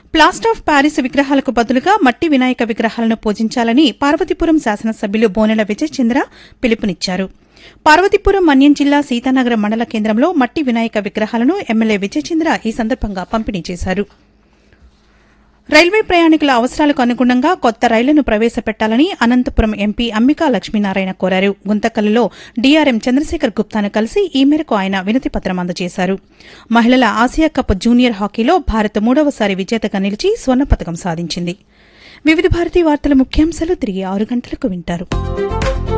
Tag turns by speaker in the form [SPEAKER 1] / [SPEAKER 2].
[SPEAKER 1] plaster of Paris విగ్రహాలకు బదులుగా మట్టి వినాయక విగ్రహాలను పూజించాలని పార్వతీపురం శాసనసభ్యులు బోనెల విజయచంద్ర పిలుపునిచ్చారు పార్వతీపురం మన్యం జిల్లా సీతానగరం మండల కేంద్రంలో మట్టి వినాయక విగ్రహాలను ఎమ్మెల్యే విజయచంద్ర ఈ సందర్భంగా పంపిణీ చేశారు రైల్వే ప్రయాణికుల అవసరాలకు అనుగుణంగా కొత్త రైళ్లను ప్రవేశపెట్టాలని అనంతపురం ఎంపీ అంబికా లక్ష్మీనారాయణ కోరారు గుంతకల్లులో డీఆర్ఎం చంద్రశేఖర్ గుప్తాను కలిసి ఈ మేరకు ఆయన వినతిపత్రం అందజేశారు మహిళల ఆసియా కప్ జూనియర్ హాకీలో భారత్ మూడవసారి విజేతగా నిలిచి స్వర్ణ పథకం సాధించింది వివిధ భారతీ వార్తల ముఖ్యాంశాలు తిరిగి ఆరు గంటలకు వింటారు